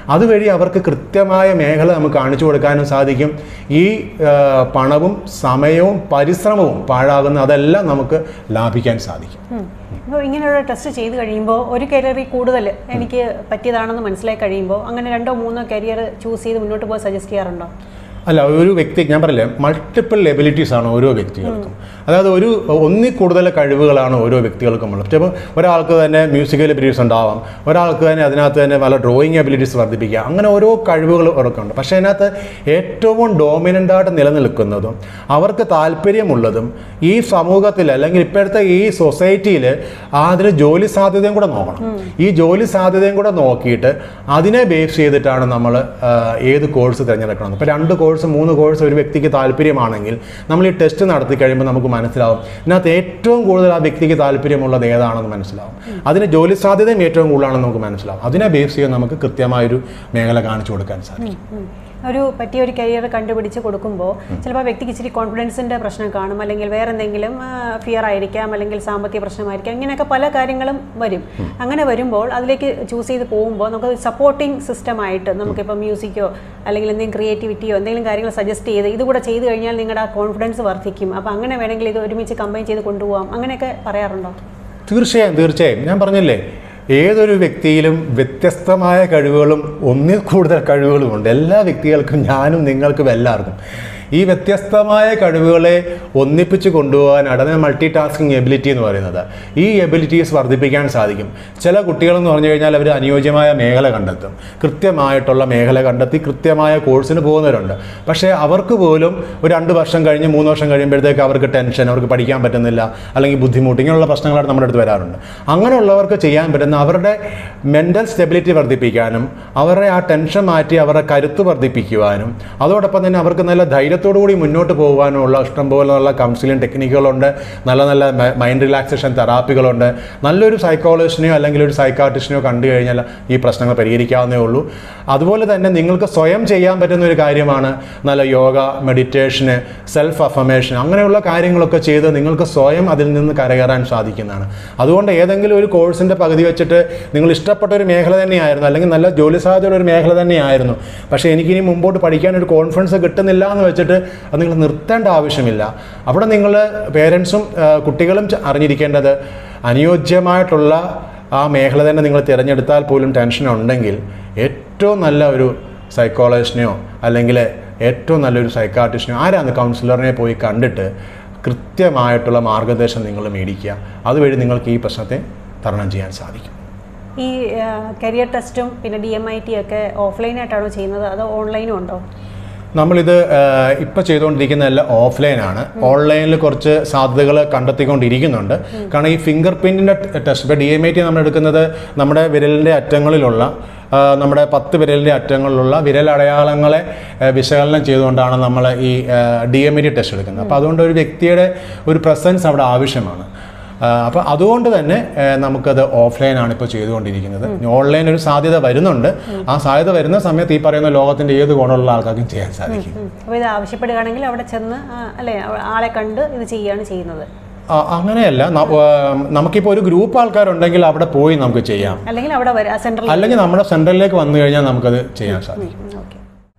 [SPEAKER 1] അതുവഴി അവർക്ക് കൃത്യമായ മേഖല നമുക്ക് കാണിച്ചു കൊടുക്കാനും സാധിക്കും ഈ ആ, പണവും സമയവും പരിശ്രമവും പാഴാകുന്ന അതെല്ലാം നമുക്ക് ലാഭിക്കാൻ സാധിക്കും
[SPEAKER 2] അപ്പോൾ ഇങ്ങനെയുള്ള ടെസ്റ്റ് ചെയ്ത് കഴിയുമ്പോൾ ഒരു കരിയറിൽ കൂടുതൽ എനിക്ക് പറ്റിയതാണെന്ന് മനസ്സിലായി കഴിയുമ്പോൾ അങ്ങനെ രണ്ടോ മൂന്നോ കരിയർ ചൂസ് ചെയ്ത് മുന്നോട്ട് പോകാൻ സജസ്റ്റ് ചെയ്യാറുണ്ടോ
[SPEAKER 1] അല്ല ഒരു വ്യക്തി ഞാൻ പറയില്ലേ മൾട്ടിപ്പിൾ എബിലിറ്റീസ് ആണ് ഓരോ വ്യക്തികൾക്കും അതായത് ഒരു ഒന്നിൽ കൂടുതൽ കഴിവുകളാണ് ഓരോ വ്യക്തികൾക്കും ഉള്ളത് ചിലപ്പോൾ ഒരാൾക്ക് തന്നെ മ്യൂസിക്കൽ എബിലിറ്റീസ് ഉണ്ടാവാം ഒരാൾക്ക് തന്നെ അതിനകത്ത് തന്നെ പല ഡ്രോയിങ് എബിലിറ്റീസ് വർദ്ധിപ്പിക്കുക അങ്ങനെ ഓരോ കഴിവുകൾ അവർക്ക് ഉണ്ട് പക്ഷേ അതിനകത്ത് ഏറ്റവും ഡോമിനൻ്റ് ആയിട്ട് നിലനിൽക്കുന്നതും അവർക്ക് താല്പര്യമുള്ളതും ഈ സമൂഹത്തിൽ അല്ലെങ്കിൽ ഇപ്പോഴത്തെ ഈ സൊസൈറ്റിയിൽ അതിന് ജോലി സാധ്യതയും കൂടെ നോക്കണം ഈ ജോലി സാധ്യതയും കൂടെ നോക്കിയിട്ട് അതിനെ ബേസ് ചെയ്തിട്ടാണ് നമ്മൾ ഏത് കോഴ്സ് തിരഞ്ഞെടുക്കണം ഇപ്പോൾ രണ്ട് കോഴ്സ് മൂന്ന് കോഴ്സ് ഒരു വ്യക്തിക്ക് താല്പര്യമാണെങ്കിൽ നമ്മൾ ഈ ടെസ്റ്റ് നടത്തി കഴിയുമ്പോൾ നമുക്ക് മനസ്സിലാവും ഇതിനകത്ത് ഏറ്റവും കൂടുതൽ ആ വ്യക്തിക്ക് താല്പര്യമുള്ളത് ഏതാണെന്ന് മനസ്സിലാവും അതിന് ജോലി സാധ്യതയും ഏറ്റവും കൂടുതലാണെന്ന് നമുക്ക് മനസ്സിലാവും അതിനെ ബേസ് ചെയ്ത് നമുക്ക് കൃത്യമായൊരു മേഖല കാണിച്ചു കൊടുക്കാൻ സാധിക്കും
[SPEAKER 2] ഉം. ഒരു പറ്റിയ ഒരു കരിയർ കണ്ടുപിടിച്ച് കൊടുക്കുമ്പോൾ ചിലപ്പോൾ വ്യക്തിക്ക് ഇച്ചിരി കോൺഫിഡൻസിൻ്റെ പ്രശ്നം കാണും അല്ലെങ്കിൽ വേറെ എന്തെങ്കിലും ഫിയർ ആയിരിക്കാം അല്ലെങ്കിൽ സാമ്പത്തിക പ്രശ്നമായിരിക്കാം ഇങ്ങനെയൊക്കെ പല കാര്യങ്ങളും വരും അങ്ങനെ വരുമ്പോൾ അതിലേക്ക് ചൂസ് ചെയ്ത് പോകുമ്പോൾ നമുക്ക് സപ്പോർട്ടിംഗ് സിസ്റ്റമായിട്ട് നമുക്കിപ്പോൾ മ്യൂസിക്കോ അല്ലെങ്കിൽ എന്തെങ്കിലും ക്രിയേറ്റിവിറ്റിയോ എന്തെങ്കിലും കാര്യങ്ങൾ സജസ്റ്റ് ചെയ്ത് ഇതുകൂടെ ചെയ്ത് കഴിഞ്ഞാൽ നിങ്ങളുടെ കോൺഫിഡൻസ് വർദ്ധിക്കും അപ്പോൾ അങ്ങനെ വേണമെങ്കിൽ ഇത് ഒരുമിച്ച് കമ്പൈൻ ചെയ്ത് കൊണ്ടുപോകാം അങ്ങനെയൊക്കെ പറയാറുണ്ടോ
[SPEAKER 1] തീർച്ചയായും തീർച്ചയായും ഞാൻ പറഞ്ഞില്ലേ ഏതൊരു വ്യക്തിയിലും വ്യത്യസ്തമായ കഴിവുകളും ഒന്നിൽ കൂടുതൽ കഴിവുകളുമുണ്ട് എല്ലാ വ്യക്തികൾക്കും ഞാനും നിങ്ങൾക്കും എല്ലാവർക്കും ഈ വ്യത്യസ്തമായ കഴിവുകളെ ഒന്നിപ്പിച്ച് കൊണ്ടുപോകാനാണ് അതിന് മൾട്ടി ടാസ്കിങ് എബിലിറ്റി എന്ന് പറയുന്നത് ഈ എബിലിറ്റീസ് വർദ്ധിപ്പിക്കാൻ സാധിക്കും ചില കുട്ടികളെന്ന് പറഞ്ഞു കഴിഞ്ഞാൽ അവർ അനുയോജ്യമായ മേഖല കണ്ടെത്തും കൃത്യമായിട്ടുള്ള മേഖല കണ്ടെത്തി കൃത്യമായ കോഴ്സിന് പോകുന്നവരുണ്ട് പക്ഷേ അവർക്ക് പോലും ഒരു രണ്ട് വർഷം കഴിഞ്ഞ് മൂന്ന് വർഷം കഴിയുമ്പോഴത്തേക്ക് അവർക്ക് ടെൻഷൻ അവർക്ക് പഠിക്കാൻ പറ്റുന്നില്ല അല്ലെങ്കിൽ ബുദ്ധിമുട്ട് ഇങ്ങനെയുള്ള പ്രശ്നങ്ങളാണ് നമ്മുടെ അടുത്ത് വരാറുണ്ട് അങ്ങനെയുള്ളവർക്ക് ചെയ്യാൻ പറ്റുന്ന അവരുടെ മെൻ്റൽ സ്റ്റെബിലിറ്റി വർദ്ധിപ്പിക്കാനും അവരുടെ ആ ടെൻഷൻ മാറ്റി അവരുടെ കരുത്ത് വർദ്ധിപ്പിക്കുവാനും അതോടൊപ്പം തന്നെ അവർക്ക് നല്ല ധൈര്യത്തോടു കൂടി മുന്നോട്ട് പോകാനുള്ള ഇഷ്ടംപോലെയുള്ള കൗൺസിലിംഗ് ടെക്നിക്കുകളുണ്ട് നല്ല നല്ല മൈൻഡ് റിലാക്സേഷൻ തെറാപ്പികളുണ്ട് നല്ലൊരു സൈക്കോളജിസ്റ്റിനെയോ അല്ലെങ്കിൽ ഒരു സൈക്കാട്രിസ്റ്റിനെയോ കണ്ടു കഴിഞ്ഞാൽ ഈ പ്രശ്നങ്ങൾ പരിഹരിക്കാവുന്നേ ഉള്ളൂ അതുപോലെ തന്നെ നിങ്ങൾക്ക് സ്വയം ചെയ്യാൻ പറ്റുന്ന ഒരു കാര്യമാണ് നല്ല യോഗ മെഡിറ്റേഷന് സെൽഫ് അഫമേഷൻ അങ്ങനെയുള്ള കാര്യങ്ങളൊക്കെ ചെയ്ത് നിങ്ങൾക്ക് സ്വയം അതിൽ നിന്ന് കരകയറാൻ സാധിക്കുന്നതാണ് അതുകൊണ്ട് ഏതെങ്കിലും ഒരു കോഴ്സിൻ്റെ പകുതി വെച്ചിട്ട് നിങ്ങൾ ഇഷ്ടപ്പെട്ട ഒരു മേഖല തന്നെയായിരുന്നു അല്ലെങ്കിൽ നല്ല ജോലി സാധ്യതയുള്ള ഒരു മേഖല തന്നെയായിരുന്നു പക്ഷേ എനിക്കിനി മുമ്പോട്ട് പഠിക്കാൻ ഒരു കോൺഫിഡൻസ് കിട്ടുന്നില്ല എന്ന് വെച്ചിട്ട് അത് നിങ്ങൾ നിർത്തേണ്ട ആവശ്യമില്ല അവിടെ നിങ്ങൾ പേരൻസും കുട്ടികളും ച- അറിഞ്ഞിരിക്കേണ്ടത് അനുയോജ്യമായിട്ടുള്ള ആ മേഖല തന്നെ നിങ്ങൾ തിരഞ്ഞെടുത്താൽ പോലും ടെൻഷൻ ഉണ്ടെങ്കിൽ ഏറ്റവും നല്ല ഒരു സൈക്കോളജിസ്റ്റിനെയോ അല്ലെങ്കിൽ ഏറ്റവും നല്ലൊരു സൈക്കാട്രിസ്റ്റിനെയോ ആരാണ് കൗൺസിലറിനെ പോയി കണ്ടിട്ട് കൃത്യമായിട്ടുള്ള മാർഗനിർദ്ദേശം നിങ്ങൾ മേടിക്കുക അതുവഴി നിങ്ങൾക്ക് ഈ പ്രശ്നത്തെ തരണം ചെയ്യാൻ സാധിക്കും
[SPEAKER 2] ഈ കരിയർ ടെസ്റ്റും പിന്നെ ഡി എം ഐ ടി ഒക്കെ ഓഫ്ലൈനായിട്ടാണോ ചെയ്യുന്നത് അതോ ഓൺലൈനും ഉണ്ടോ
[SPEAKER 1] നമ്മളിത് ഇപ്പോൾ ചെയ്തുകൊണ്ടിരിക്കുന്ന എല്ലാം ഓഫ്ലൈനാണ് ഓൺലൈനിൽ കുറച്ച് സാധ്യതകൾ കണ്ടെത്തിക്കൊണ്ടിരിക്കുന്നുണ്ട് കാരണം ഈ ഫിംഗർ പ്രിൻറ്റിൻ്റെ ടെസ്റ്റ് ഇപ്പോൾ ഡി എം ഐ ടി നമ്മൾ എടുക്കുന്നത് നമ്മുടെ വിരലിൻ്റെ അറ്റങ്ങളിലുള്ള ആ, നമ്മുടെ പത്ത് വിരലിൻ്റെ അറ്റങ്ങളിലുള്ള വിരലടയാളങ്ങളെ ആ, വിശകലനം ചെയ്തുകൊണ്ടാണ് നമ്മൾ ഈ D M I T test എടുക്കുന്നത് അപ്പോൾ അതുകൊണ്ട് ഒരു വ്യക്തിയുടെ ഒരു പ്രസൻസ് അവിടെ ആവശ്യമാണ് അപ്പോൾ അതുകൊണ്ട് തന്നെ ആ, നമുക്കത് ഓഫ്ലൈനാണ് ഇപ്പോൾ ചെയ്തുകൊണ്ടിരിക്കുന്നത് ഓൺലൈൻ ഒരു സാധ്യത വരുന്നുണ്ട് ആ സാധ്യത വരുന്ന സമയത്ത് ഈ പറയുന്ന ലോകത്തിൻ്റെ ഏത് കോണുള്ള ആൾക്കാർക്കും ചെയ്യാൻ സാധിക്കും
[SPEAKER 2] അപ്പോൾ ഇത് ആവശ്യപ്പെടുകയാണെങ്കിൽ അവിടെ ചെന്ന് ആ, അല്ലേ അവ- ആളെ കണ്ട് ഇത് ചെയ്യുകയാണ് ചെയ്യുന്നത്
[SPEAKER 1] ആ, അങ്ങനെയല്ല ന- ആ, നമുക്കിപ്പോൾ ഒരു ഗ്രൂപ്പ് ആൾക്കാരുണ്ടെങ്കിൽ അവിടെ പോയി നമുക്ക് ചെയ്യാം
[SPEAKER 2] അല്ലെങ്കിൽ അവിടെ വരാം സെൻട്രൽ
[SPEAKER 1] അല്ലെങ്കിൽ നമ്മുടെ സെൻറ്ററിലേക്ക് വന്നു കഴിഞ്ഞാൽ നമുക്കത് ചെയ്യാൻ സാധിക്കും
[SPEAKER 2] ഓക്കെ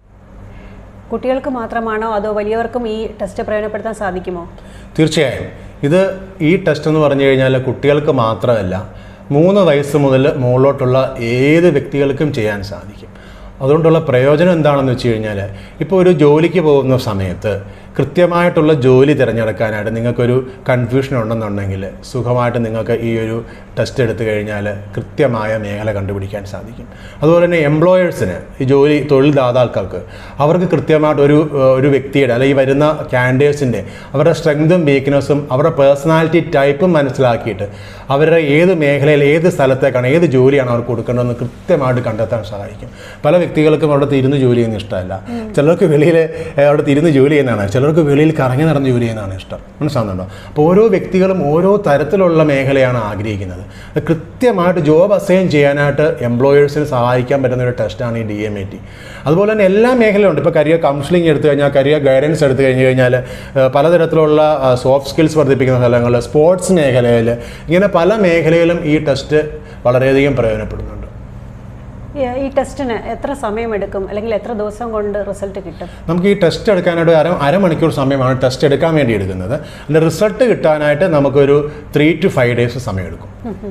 [SPEAKER 2] കുട്ടികൾക്ക് മാത്രമാണോ അതോ വലിയവർക്കും ഈ ടെസ്റ്റ് പ്രയോജനപ്പെടുത്താൻ സാധിക്കുമോ
[SPEAKER 1] തീർച്ചയായും ഇത് ഈ ടെസ്റ്റ് എന്ന് പറഞ്ഞു കഴിഞ്ഞാൽ കുട്ടികൾക്ക് മാത്രമല്ല മൂന്ന് വയസ്സ് മുതൽ മുകളിലോട്ടുള്ള ഏത് വ്യക്തികൾക്കും ചെയ്യാൻ സാധിക്കും അതുകൊണ്ടുള്ള പ്രയോജനം എന്താണെന്ന് വെച്ച് കഴിഞ്ഞാൽ ഇപ്പോൾ ഒരു ജോലിക്ക് പോകുന്ന സമയത്ത് കൃത്യമായിട്ടുള്ള ജോലി തിരഞ്ഞെടുക്കാനായിട്ട് നിങ്ങൾക്കൊരു കൺഫ്യൂഷൻ ഉണ്ടെന്നുണ്ടെങ്കിൽ സുഖമായിട്ട് നിങ്ങൾക്ക് ഈ ഒരു ടെസ്റ്റ് എടുത്തു കഴിഞ്ഞാൽ കൃത്യമായ മേഖല കണ്ടുപിടിക്കാൻ സാധിക്കും അതുപോലെ തന്നെ എംപ്ലോയേഴ്സിന് ഈ ജോലി തൊഴിൽ ദാതാക്കൾക്ക് അവർക്ക് കൃത്യമായിട്ട് ഒരു ഏഹ്, ഒരു വ്യക്തിയുടെ അല്ലെങ്കിൽ വരുന്ന ക്യാൻഡിഡേറ്റ്സിൻ്റെ അവരുടെ സ്ട്രെങ്തും വീക്ക്നെസ്സും അവരുടെ പേഴ്സണാലിറ്റി ടൈപ്പും മനസ്സിലാക്കിയിട്ട് അവരുടെ ഏത് മേഖലയിൽ ഏത് സ്ഥലത്തേക്കാണ് ഏത് ജോലിയാണ് അവർക്ക് കൊടുക്കേണ്ടതെന്ന് കൃത്യമായിട്ട് കണ്ടെത്താൻ സഹായിക്കും പല വ്യക്തികൾക്കും അവിടെ ഇരുന്ന് ജോലി ചെയ്യുന്ന ഇഷ്ടമല്ല ചിലർക്ക് വെളിയിൽ ഏഹ്, അവിടെ ഇരുന്ന് ജോലി ചെയ്യുന്നതാണ് ചിലർക്ക് വെളിയിൽ കറങ്ങി നടന്ന് ജോലി ചെയ്യുന്നതാണ് ഇഷ്ടം മനസ്സിലാകുന്നുണ്ടോ അപ്പോൾ ഓരോ വ്യക്തികളും ഓരോ തരത്തിലുള്ള മേഖലയാണ് ആഗ്രഹിക്കുന്നത് അത് കൃത്യമായിട്ട് ജോബ് അസൈൻ ചെയ്യാനായിട്ട് എംപ്ലോയേഴ്സിന് സഹായിക്കാൻ പറ്റുന്ന ഒരു ടെസ്റ്റാണ് ഈ ഡി എം എ ടി അതുപോലെ തന്നെ എല്ലാ മേഖലയുണ്ട് ഇപ്പോൾ കരിയർ കൗൺസിലിംഗ് എടുത്തു കഴിഞ്ഞാൽ കരിയർ ഗൈഡൻസ് എടുത്തു കഴിഞ്ഞ് കഴിഞ്ഞാൽ ഏഹ്, പലതരത്തിലുള്ള സോഫ്റ്റ് സ്കിൽസ് വർദ്ധിപ്പിക്കുന്ന സ്ഥലങ്ങൾ സ്പോർട്സ് മേഖലയിൽ ഇങ്ങനെ പല മേഖലയിലും ഈ ടെസ്റ്റ് വളരെയധികം പ്രയോജനപ്പെടുന്നുണ്ട്
[SPEAKER 2] ഈ- ഈ ടെസ്റ്റിന് എത്ര സമയമെടുക്കും അല്ലെങ്കിൽ എത്ര ദിവസം കൊണ്ട് റിസൾട്ട് കിട്ടും
[SPEAKER 1] നമുക്ക് ഈ ടെസ്റ്റ് എടുക്കാനായിട്ട് അര അരമണിക്കൂർ സമയമാണ് ടെസ്റ്റ് എടുക്കാൻ വേണ്ടി എടുക്കുന്നത് അതിൻ്റെ റിസൾട്ട് കിട്ടാനായിട്ട് നമുക്കൊരു ത്രീ ടു ഫൈവ് ഡേയ്സ് സമയമെടുക്കും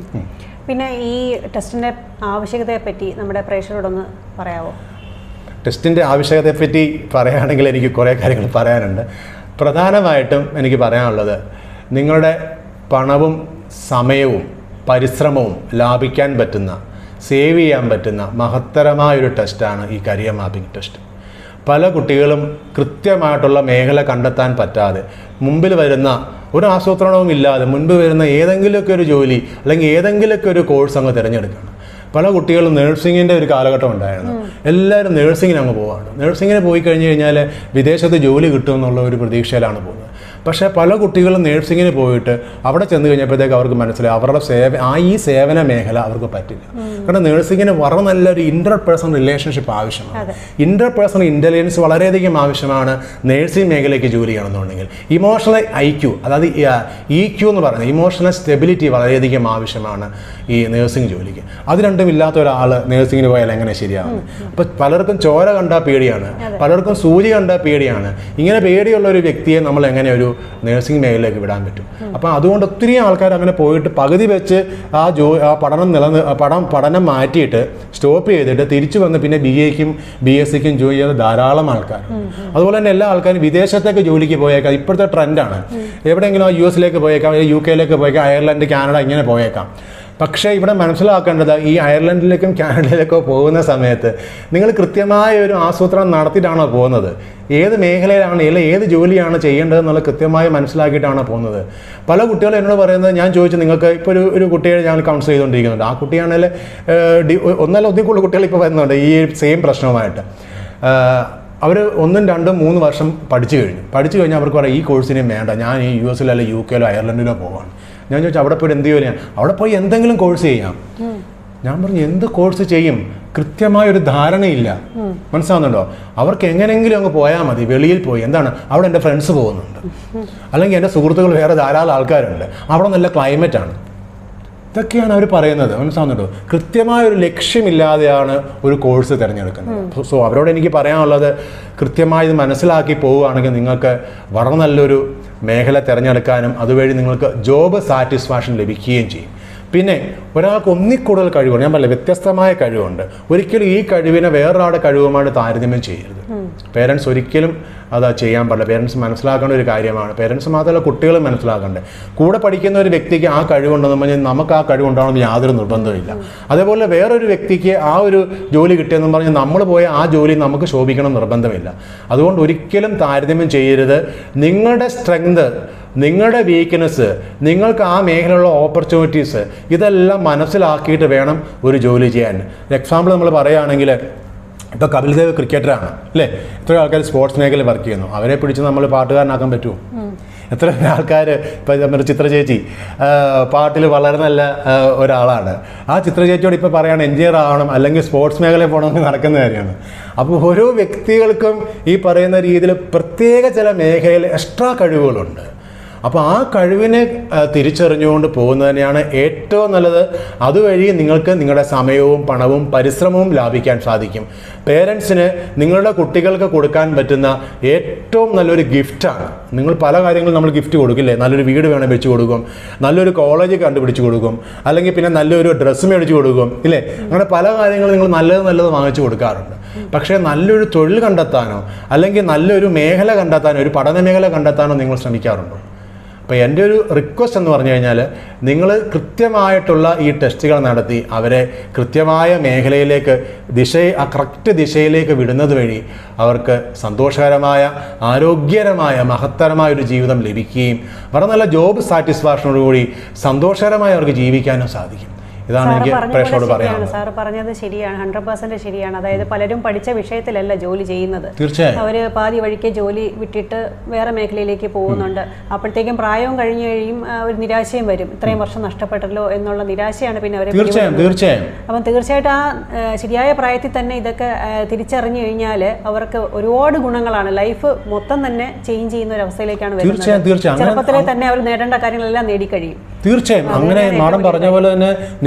[SPEAKER 2] പിന്നെ ഈ ടെസ്റ്റിൻ്റെ ആവശ്യകതയെ പറ്റി നമ്മുടെ പ്രേക്ഷകരോടൊന്ന് പറയാവോ
[SPEAKER 1] ടെസ്റ്റിൻ്റെ ആവശ്യകതയെപ്പറ്റി പറയുകയാണെങ്കിൽ എനിക്ക് കുറേ കാര്യങ്ങൾ പറയാനുണ്ട് പ്രധാനമായിട്ടും എനിക്ക് പറയാനുള്ളത് നിങ്ങളുടെ പണവും സമയവും പരിശ്രമവും ലാഭിക്കാൻ പറ്റുന്ന സേവ് ചെയ്യാൻ പറ്റുന്ന മഹത്തരമായൊരു ടെസ്റ്റാണ് ഈ കരിയർ മാപ്പിംഗ് ടെസ്റ്റ് പല കുട്ടികളും കൃത്യമായിട്ടുള്ള മേഖല കണ്ടെത്താൻ പറ്റാതെ മുമ്പിൽ വരുന്ന ഒരു ആസൂത്രണവും ഇല്ലാതെ മുൻപ് വരുന്ന ഏതെങ്കിലുമൊക്കെ ഒരു ജോലി അല്ലെങ്കിൽ ഏതെങ്കിലുമൊക്കെ ഒരു കോഴ്സ് അങ്ങ് തിരഞ്ഞെടുക്കണം പല കുട്ടികളും നേഴ്സിങ്ങിൻ്റെ ഒരു കാലഘട്ടം ഉണ്ടായിരുന്നു എല്ലാവരും നേഴ്സിങ്ങിന് അങ്ങ് പോവാണ് നേഴ്സിങ്ങിന് പോയി കഴിഞ്ഞ് കഴിഞ്ഞാൽ വിദേശത്ത് ജോലി കിട്ടും എന്നുള്ള ഒരു പ്രതീക്ഷയിലാണ് പോകുന്നത് പക്ഷേ പല കുട്ടികളും നേഴ്സിങ്ങിന് പോയിട്ട് അവിടെ ചെന്ന് കഴിഞ്ഞപ്പോഴത്തേക്ക് അവർക്ക് മനസ്സിലായി അവരുടെ സേവ ആ ഈ സേവന മേഖല അവർക്ക് പറ്റില്ല കാരണം നേഴ്സിങ്ങിന് വളരെ നല്ലൊരു ഇൻ്റർ പേഴ്സണൽ റിലേഷൻഷിപ്പ് ആവശ്യമാണ് ഇൻ്റർ പേഴ്സണൽ ഇൻ്റലിജൻസ് വളരെയധികം ആവശ്യമാണ് നേഴ്സിംഗ് മേഖലയ്ക്ക് ജോലി ചെയ്യണമെന്നുണ്ടെങ്കിൽ ഇമോഷണൽ ഐ ക്യു അതായത് ഇ ക്യു എന്ന് പറയുന്നത് ഇമോഷണൽ സ്റ്റെബിലിറ്റി വളരെയധികം ആവശ്യമാണ് ഈ നേഴ്സിംഗ് ജോലിക്ക് അത് രണ്ടും ഇല്ലാത്ത ഒരാൾ നേഴ്സിങ്ങിന് പോയാൽ എങ്ങനെ ശരിയാവും അപ്പോൾ പലർക്കും ചോര കണ്ടാൽ പേടിയാണ് പലർക്കും സൂചി കണ്ടാൽ പേടിയാണ് ഇങ്ങനെ പേടിയുള്ള ഒരു വ്യക്തിയെ നമ്മൾ എങ്ങനെ ഒരു നേഴ്സിംഗ് മേഖലയിലേക്ക് വിടാൻ പറ്റും അപ്പോൾ അതുകൊണ്ട് ഒത്തിരി ആൾക്കാർ അങ്ങനെ പോയിട്ട് പകുതി വെച്ച് ആ ജോ ആ പഠനം നിലനി ആ പഠനം പഠനം മാറ്റിയിട്ട് സ്റ്റോപ്പ് ചെയ്തിട്ട് തിരിച്ചു വന്ന് പിന്നെ ബി എക്കും ബി എസ് സിക്കും ജോലി ചെയ്ത ധാരാളം ആൾക്കാർ അതുപോലെ തന്നെ എല്ലാ ആൾക്കാരും വിദേശത്തേക്ക് ജോലിക്ക് പോയേക്കാം ഇപ്പോഴത്തെ ട്രെൻഡാണ് എവിടെയെങ്കിലും യു എസിലേക്ക് പോയേക്കാം അല്ലെങ്കിൽ യു കെയിലേക്ക് പോയേക്കാം അയർലൻഡ് കാനഡ ഇങ്ങനെ പോയേക്കാം പക്ഷേ ഇവിടെ മനസ്സിലാക്കേണ്ടത് ഈ അയർലൻഡിലേക്കും കാനഡയിലേക്കോ പോകുന്ന സമയത്ത് നിങ്ങൾ കൃത്യമായ ഒരു ആസൂത്രണം നടത്തിയിട്ടാണോ പോകുന്നത് ഏത് മേഖലയിലാണ് അല്ലെങ്കിൽ ഏത് ജോലിയാണ് ചെയ്യേണ്ടതെന്നുള്ള കൃത്യമായി മനസ്സിലാക്കിയിട്ടാണോ പോകുന്നത് പല കുട്ടികളും എന്നോട് പറയുന്നത് ഞാൻ ചോദിച്ചു നിങ്ങൾക്ക് ഇപ്പോൾ ഒരു ഒരു കുട്ടിയെ ഞങ്ങൾ കൗൺസിൽ ചെയ്തുകൊണ്ടിരിക്കുന്നുണ്ട് ആ കുട്ടിയാണെങ്കിൽ ഒന്നല്ല ഒന്നിൽ കൂടുതൽ കുട്ടികൾ ഇപ്പോൾ വരുന്നുണ്ട് ഈ സെയിം പ്രശ്നവുമായിട്ട് അവർ ഒന്നും രണ്ടും മൂന്ന് വർഷം പഠിച്ചു കഴിഞ്ഞു പഠിച്ചു കഴിഞ്ഞാൽ അവർക്ക് പറയാം ഈ കോഴ്സിനെ വേണ്ട ഞാൻ ഈ യു എസിലോ അല്ലെങ്കിൽ യു കെയിലോ അയർലൻഡിലോ പോവാണ് ഞാൻ ചോദിച്ചു അവിടെ പോയി എന്ത് ജോലിയാണ് അവിടെ പോയി എന്തെങ്കിലും കോഴ്സ് ചെയ്യാം ഞാൻ പറഞ്ഞു എന്ത് കോഴ്സ് ചെയ്യും കൃത്യമായ ഒരു ധാരണയില്ല മനസ്സിലാവുന്നുണ്ടോ അവർക്ക് എങ്ങനെയെങ്കിലും അങ്ങ് പോയാൽ മതി വെളിയിൽ പോയി എന്താണ് അവിടെ എൻ്റെ ഫ്രണ്ട്സ് പോകുന്നുണ്ട് അല്ലെങ്കിൽ എൻ്റെ സുഹൃത്തുക്കൾ വേറെ ധാരാളം ആൾക്കാരുണ്ട് അവിടെ നല്ല ക്ലൈമറ്റ് ആണ് ഇതൊക്കെയാണ് അവർ പറയുന്നത് മനസ്സിലാവുന്നുണ്ടോ കൃത്യമായ ഒരു ലക്ഷ്യമില്ലാതെയാണ് ഒരു കോഴ്സ് തിരഞ്ഞെടുക്കുന്നത് സോ അവരോട് എനിക്ക് പറയാനുള്ളത് കൃത്യമായി ഇത് മനസ്സിലാക്കി പോവുകയാണെങ്കിൽ നിങ്ങൾക്ക് വളരെ നല്ലൊരു മേഖല തിരഞ്ഞെടുക്കാനും അതുവഴി നിങ്ങൾക്ക് ജോബ് സാറ്റിസ്ഫാക്ഷൻ ലഭിക്കുകയും ചെയ്യും പിന്നെ ഒരാൾക്ക് ഒന്നിക്കൂടുതൽ കഴിവുണ്ട് ഞാൻ പറഞ്ഞില്ല വ്യത്യസ്തമായ കഴിവുണ്ട് ഒരിക്കലും ഈ കഴിവിനെ വേറൊരാളുടെ കഴിവുമായിട്ട് താരതമ്യം ചെയ്യരുത് പേരൻസ് ഒരിക്കലും അത് ചെയ്യാൻ പാടില്ല പേരൻസ് മനസ്സിലാക്കേണ്ട ഒരു കാര്യമാണ് പേരൻസ് മാത്രമല്ല കുട്ടികളും മനസ്സിലാക്കണ്ടേ കൂടെ പഠിക്കുന്ന ഒരു വ്യക്തിക്ക് ആ കഴിവുണ്ടെന്ന് പറഞ്ഞാൽ നമുക്ക് ആ കഴിവുണ്ടാവണമെന്ന് യാതൊരു നിർബന്ധമില്ല അതേപോലെ വേറൊരു വ്യക്തിക്ക് ആ ഒരു ജോലി കിട്ടിയെന്ന് പറഞ്ഞ് നമ്മൾ പോയ ആ ജോലി നമുക്ക് ശോഭിക്കണം നിർബന്ധമില്ല അതുകൊണ്ട് ഒരിക്കലും താരതമ്യം ചെയ്യരുത് നിങ്ങളുടെ സ്ട്രെങ്ത് നിങ്ങളുടെ വീക്ക്നെസ് നിങ്ങൾക്ക് ആ മേഖലയിലുള്ള ഓപ്പർച്യൂണിറ്റീസ് ഇതെല്ലാം മനസ്സിലാക്കിയിട്ട് വേണം ഒരു ജോലി ചെയ്യാൻ എക്സാമ്പിൾ നമ്മൾ പറയുകയാണെങ്കിൽ ഇപ്പോൾ കപിൽ ദേവ് ക്രിക്കറ്ററാണ് അല്ലേ എത്ര ആൾക്കാർ സ്പോർട്സ് മേഖലയിൽ വർക്ക് ചെയ്യുന്നു അവരെ പിടിച്ച് നമ്മൾ പാട്ടുകാരനാക്കാൻ പറ്റുമോ എത്ര ആൾക്കാർ ഇപ്പോൾ നമ്മുടെ ചിത്ര ചേച്ചി പാട്ടിൽ വളരെ നല്ല ആ, ഒരാളാണ് ആ ചിത്ര ചേച്ചിയോട് ഇപ്പോൾ പറയുകയാണ് എഞ്ചിനീയർ ആവണം അല്ലെങ്കിൽ സ്പോർട്സ് മേഖലയിൽ പോകണമെന്ന് നടക്കുന്ന കാര്യമാണ് അപ്പോൾ ഓരോ വ്യക്തികൾക്കും ഈ പറയുന്ന രീതിയിൽ പ്രത്യേക ചില മേഖലയിൽ എക്സ്ട്രാ കഴിവുകളുണ്ട് അപ്പോൾ ആ കഴിവിനെ ആ, തിരിച്ചറിഞ്ഞുകൊണ്ട് പോകുന്നത് തന്നെയാണ് ഏറ്റവും നല്ലത് അതുവഴി നിങ്ങൾക്ക് നിങ്ങളുടെ സമയവും പണവും പരിശ്രമവും ലാഭിക്കാൻ സാധിക്കും പേരൻസിന് നിങ്ങളുടെ കുട്ടികൾക്ക് കൊടുക്കാൻ പറ്റുന്ന ഏറ്റവും നല്ലൊരു ഗിഫ്റ്റാണ് നിങ്ങൾ പല കാര്യങ്ങളും നമ്മൾ ഗിഫ്റ്റ് കൊടുക്കില്ലേ നല്ലൊരു വീട് വേണം വെച്ച് കൊടുക്കും നല്ലൊരു കോളേജ് കണ്ടുപിടിച്ച് കൊടുക്കും അല്ലെങ്കിൽ പിന്നെ നല്ലൊരു ഡ്രസ്സ് മേടിച്ച് കൊടുക്കും ഇല്ലേ അങ്ങനെ പല കാര്യങ്ങളും നിങ്ങൾ നല്ലത് നല്ലത് വാങ്ങിച്ചു കൊടുക്കാറുണ്ട് പക്ഷേ നല്ലൊരു തൊഴിൽ കണ്ടെത്താനോ അല്ലെങ്കിൽ നല്ലൊരു മേഖല കണ്ടെത്താനോ ഒരു പഠന മേഖല കണ്ടെത്താനോ നിങ്ങൾ ശ്രമിക്കാറുണ്ടോ അപ്പോൾ എൻ്റെ ഒരു റിക്വസ്റ്റ് എന്ന് പറഞ്ഞു കഴിഞ്ഞാൽ നിങ്ങൾ കൃത്യമായിട്ടുള്ള ഈ ടെസ്റ്റുകൾ നടത്തി അവരെ കൃത്യമായ മേഖലയിലേക്ക് ദിശ ആ കറക്റ്റ് ദിശയിലേക്ക് വിടുന്നത് വഴി അവർക്ക് സന്തോഷകരമായ ആരോഗ്യകരമായ മഹത്തരമായ ഒരു ജീവിതം ലഭിക്കുകയും വളരെ നല്ല ജോബ് സാറ്റിസ്ഫാക്ഷനോടുകൂടി സന്തോഷകരമായി അവർക്ക് ജീവിക്കാനും സാധിക്കും ഇതാണ്
[SPEAKER 2] സാറ്
[SPEAKER 1] എനിക്ക്
[SPEAKER 2] പറഞ്ഞ
[SPEAKER 1] പ്രേക്ഷകരോട്
[SPEAKER 2] പോലെ ശരിയാണ്
[SPEAKER 1] പറയാനുള്ളത്
[SPEAKER 2] സാറ് പറഞ്ഞത് ശരിയാണ് ഹൺഡ്രഡ് പെർസെന്റ് ശരിയാണ് അതായത് പലരും പഠിച്ച വിഷയത്തിലല്ല ജോലി ചെയ്യുന്നത്
[SPEAKER 1] തീർച്ചയായും
[SPEAKER 2] അവര് പാതി വഴിക്ക് ജോലി വിട്ടിട്ട് വേറെ മേഖലയിലേക്ക് പോകുന്നുണ്ട് അപ്പോഴത്തേക്കും പ്രായവും കഴിഞ്ഞു കഴിയും ആ, ഒരു നിരാശയും വരും ഇത്രയും വർഷം നഷ്ടപ്പെട്ടല്ലോ എന്നുള്ള നിരാശയാണ് പിന്നെ അവരെ
[SPEAKER 1] തീർച്ചയായും തീർച്ചയായും
[SPEAKER 2] അപ്പം തീർച്ചയായിട്ടും ആ ആ, ശരിയായ പ്രായത്തിൽ തന്നെ ഇതൊക്കെ ആ, തിരിച്ചറിഞ്ഞു കഴിഞ്ഞാൽ അവർക്ക് ഒരുപാട് ഗുണങ്ങളാണ് ലൈഫ് മൊത്തം തന്നെ ചേഞ്ച് ചെയ്യുന്ന ഒരു അവസ്ഥയിലേക്കാണ് വരുന്നത്
[SPEAKER 1] തീർച്ചയായും തീർച്ചയായും അങ്ങനെ
[SPEAKER 2] ചെറുപ്പത്തിലെ തന്നെ അവർ നേടേണ്ട കാര്യങ്ങളെല്ലാം നേടിക്കഴിയും
[SPEAKER 1] തീർച്ചയായും അങ്ങനെ മാഡം പറഞ്ഞ പോലെ തന്നെ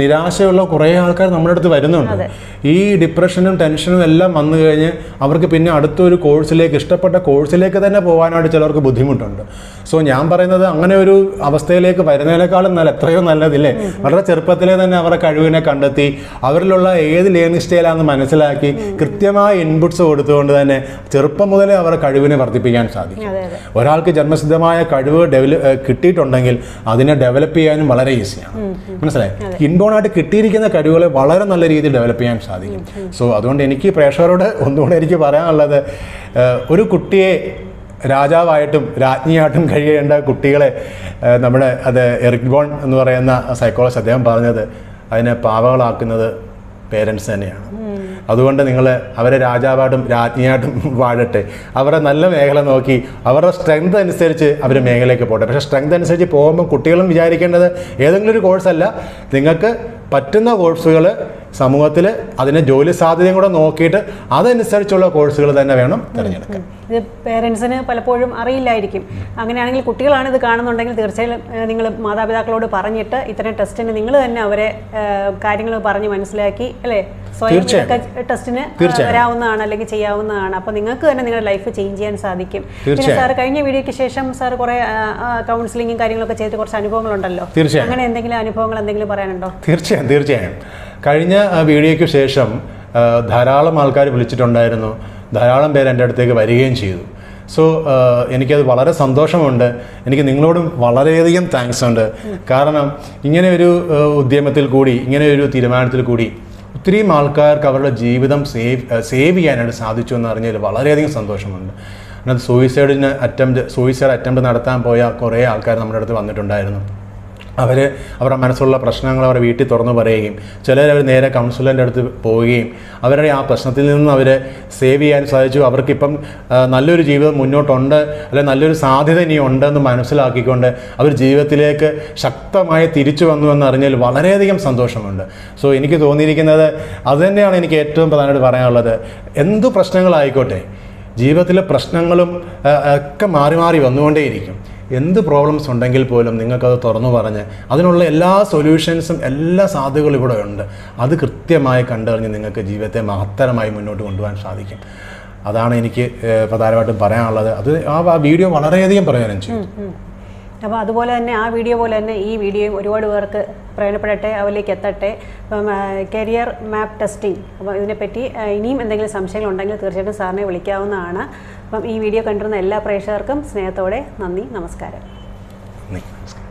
[SPEAKER 1] നിരാശയുള്ള കുറേ ആൾക്കാർ നമ്മുടെ അടുത്ത് വരുന്നുണ്ട് ഈ ഡിപ്രഷനും ടെൻഷനും എല്ലാം വന്നു കഴിഞ്ഞ് അവർക്ക് പിന്നെ അടുത്തൊരു കോഴ്സിലേക്ക് ഇഷ്ടപ്പെട്ട കോഴ്സിലേക്ക് തന്നെ പോകാനായിട്ട് ചിലർക്ക് ബുദ്ധിമുട്ടുണ്ട് സോ ഞാൻ പറയുന്നത് അങ്ങനെ ഒരു അവസ്ഥയിലേക്ക് വരുന്നതിനേക്കാളും നല്ല എത്രയോ നല്ലതില്ലേ വളരെ ചെറുപ്പത്തിലെ തന്നെ അവരുടെ കഴിവിനെ കണ്ടെത്തി അവരിലുള്ള ഏത് ലേണിംഗ് സ്റ്റൈലാണെന്ന് മനസ്സിലാക്കി കൃത്യമായ ഇൻപുട്സ് കൊടുത്തുകൊണ്ട് തന്നെ ചെറുപ്പം മുതലേ അവരുടെ കഴിവിനെ വർദ്ധിപ്പിക്കാൻ സാധിക്കും
[SPEAKER 2] അതെ അതെ
[SPEAKER 1] ഒരാൾക്ക് ജന്മസിദ്ധമായ കഴിവ് ഡെവലപ്പ് കിട്ടിയിട്ടുണ്ടെങ്കിൽ അതിനെ ഡെവലപ്പ് ചെയ്യാനും വളരെ ഈസിയാണ് മനസ്സിലായി ഇൻബോണായിട്ട് കിട്ടിയിരിക്കുന്ന കഴിവുകളെ വളരെ നല്ല രീതിയിൽ ഡെവലപ്പ് ചെയ്യാൻ സാധിക്കും സോ അതുകൊണ്ട് എനിക്ക് പ്രേക്ഷകരോട് ഒന്നുകൂടെ എനിക്ക് പറയാനുള്ളത് ഏഹ്, ഒരു കുട്ടിയെ രാജാവായിട്ടും രാജ്ഞിയായിട്ടും കഴിയേണ്ട കുട്ടികളെ ഏഹ്, നമ്മുടെ അത് എറിക് ബോൺ എന്ന് പറയുന്ന സൈക്കോളജിസ്റ്റ് അദ്ദേഹം പറഞ്ഞത് അതിനെ പാവകളാക്കുന്നത് പേരൻസ് തന്നെയാണ് അതുകൊണ്ട് നിങ്ങൾ അവരെ രാജാവായിട്ടും രാജ്ഞിയായിട്ടും വാഴട്ടെ അവരുടെ നല്ല മേഖല നോക്കി അവരുടെ സ്ട്രെങ്ത് അനുസരിച്ച് അവർ മേഖലയിലേക്ക് പോട്ടെ പക്ഷേ സ്ട്രെങ്ത് അനുസരിച്ച് പോകുമ്പോൾ കുട്ടികളും വിചാരിക്കേണ്ടത് ഏതെങ്കിലും ഒരു കോഴ്സല്ല നിങ്ങൾക്ക് പറ്റുന്ന കോഴ്സുകൾ സമൂഹത്തിൽ അതിന് ജോലി സാധ്യതയും കൂടെ നോക്കിയിട്ട് അതനുസരിച്ചുള്ള കോഴ്സുകൾ തന്നെ വേണം തിരഞ്ഞെടുക്കാൻ
[SPEAKER 2] ഇത് പേരൻസിന് പലപ്പോഴും അറിയില്ലായിരിക്കും അങ്ങനെയാണെങ്കിൽ കുട്ടികളാണ് ഇത് കാണുന്നുണ്ടെങ്കിൽ തീർച്ചയായും നിങ്ങൾ മാതാപിതാക്കളോട് പറഞ്ഞിട്ട് ഇത്തരം ടെസ്റ്റിന് നിങ്ങൾ തന്നെ അവരെ കാര്യങ്ങൾ പറഞ്ഞ് മനസ്സിലാക്കി അല്ലേ സ്വയം
[SPEAKER 1] തീർച്ചയായും.
[SPEAKER 2] ഇതൊക്കെ ടെസ്റ്റിന്
[SPEAKER 1] തീർച്ചയായും.
[SPEAKER 2] വരാവുന്നതാണ് അല്ലെങ്കിൽ ചെയ്യാവുന്നതാണ് അപ്പോൾ നിങ്ങൾക്ക് തന്നെ നിങ്ങളുടെ ലൈഫ് ചേഞ്ച് ചെയ്യാൻ സാധിക്കും പിന്നെ
[SPEAKER 1] തീർച്ചയായും.
[SPEAKER 2] സാർ കഴിഞ്ഞ വീഡിയോയ്ക്ക് ശേഷം സാർ കുറേ കൗൺസിലിങ്ങും കാര്യങ്ങളൊക്കെ ചെയ്ത് കുറച്ച് അനുഭവങ്ങളുണ്ടല്ലോ
[SPEAKER 1] തീർച്ചയായും.
[SPEAKER 2] അങ്ങനെ എന്തെങ്കിലും അനുഭവങ്ങൾ എന്തെങ്കിലും പറയാനുണ്ടോ
[SPEAKER 1] തീർച്ചയായും തീർച്ചയായും കഴിഞ്ഞ ആ, വീഡിയോയ്ക്ക് ശേഷം ആ, ധാരാളം ആൾക്കാർ വിളിച്ചിട്ടുണ്ടായിരുന്നു ധാരാളം പേര് എൻ്റെ അടുത്തേക്ക് വരികയും ചെയ്തു സോ എനിക്കത് വളരെ സന്തോഷമുണ്ട് എനിക്ക് നിങ്ങളോടും വളരെയധികം താങ്ക്സ് ഉണ്ട് കാരണം ഇങ്ങനെ ഒരു ആ, ഉദ്യമത്തിൽ കൂടി ഇങ്ങനെ ഒരു തീരുമാനത്തിൽ കൂടി ഒത്തിരിയും ആൾക്കാർക്ക് അവരുടെ ജീവിതം സേവ് സേവ് ചെയ്യാനായിട്ട് സാധിച്ചു എന്ന് അറിഞ്ഞതിൽ വളരെയധികം സന്തോഷമുണ്ട് അതിനകത്ത് സൂയിസൈഡിന് അറ്റംപ്റ്റ് സൂയിസൈഡ് അറ്റംപ്റ്റ് നടത്താൻ പോയ കുറേ ആൾക്കാർ നമ്മുടെ അടുത്ത് വന്നിട്ടുണ്ടായിരുന്നു അവർ അവരുടെ മനസ്സുള്ള പ്രശ്നങ്ങൾ അവരുടെ വീട്ടിൽ തുറന്നു പറയുകയും ചിലർ അവർ നേരെ കൗൺസിലറിൻ്റെ അടുത്ത് പോവുകയും അവരുടെ ആ പ്രശ്നത്തിൽ നിന്ന് അവർ സേവ് ചെയ്യാൻ സാധിച്ചു അവർക്കിപ്പം ആ, നല്ലൊരു ജീവിതം മുന്നോട്ടുണ്ട് അല്ലെങ്കിൽ നല്ലൊരു സാധ്യത ഇനി ഉണ്ടെന്ന് മനസ്സിലാക്കിക്കൊണ്ട് അവർ ജീവിതത്തിലേക്ക് ശക്തമായി തിരിച്ചു വന്നു എന്ന് അറിഞ്ഞാൽ വളരെയധികം സന്തോഷമുണ്ട് സോ എനിക്ക് തോന്നിയിരിക്കുന്നത് അതുതന്നെയാണ് എനിക്ക് ഏറ്റവും പ്രധാനമായിട്ട് പറയാനുള്ളത് എന്തു പ്രശ്നങ്ങളായിക്കോട്ടെ ജീവിതത്തിലെ പ്രശ്നങ്ങളും ആ, ഒക്കെ മാറി മാറി വന്നുകൊണ്ടേയിരിക്കും എന്ത് പ്രോബ്ലംസ് ഉണ്ടെങ്കിൽ പോലും നിങ്ങൾക്കത് തുറന്നു പറഞ്ഞ് അതിനുള്ള എല്ലാ സൊല്യൂഷൻസും എല്ലാ സാധ്യതകളും ഇവിടെ ഉണ്ട് അത് കൃത്യമായി കണ്ടറിഞ്ഞ് നിങ്ങൾക്ക് ജീവിതത്തെ മഹത്തരമായി മുന്നോട്ട് കൊണ്ടുപോകാൻ സാധിക്കും അതാണ് എനിക്ക് ഏഹ്, പ്രധാനമായിട്ടും പറയാനുള്ളത് അത് ആ ആ വീഡിയോ വളരെയധികം പ്രയോജനം ചെയ്യും
[SPEAKER 2] അപ്പോൾ അതുപോലെ തന്നെ ആ വീഡിയോ പോലെ തന്നെ ഈ വീഡിയോയും ഒരുപാട് പേർക്ക് പ്രയോജനപ്പെടട്ടെ അവരിലേക്ക് എത്തട്ടെ അപ്പം കരിയർ മാപ്പ് ടെസ്റ്റിംഗ് അപ്പോൾ ഇതിനെപ്പറ്റി ആ, ഇനിയും എന്തെങ്കിലും സംശയങ്ങളുണ്ടെങ്കിൽ തീർച്ചയായിട്ടും സാറിനെ വിളിക്കാവുന്നതാണ് അപ്പം ഈ വീഡിയോ കണ്ടിരുന്ന എല്ലാ പ്രേക്ഷകർക്കും സ്നേഹത്തോടെ നന്ദി നമസ്കാരം
[SPEAKER 1] നന്ദി. നമസ്കാരം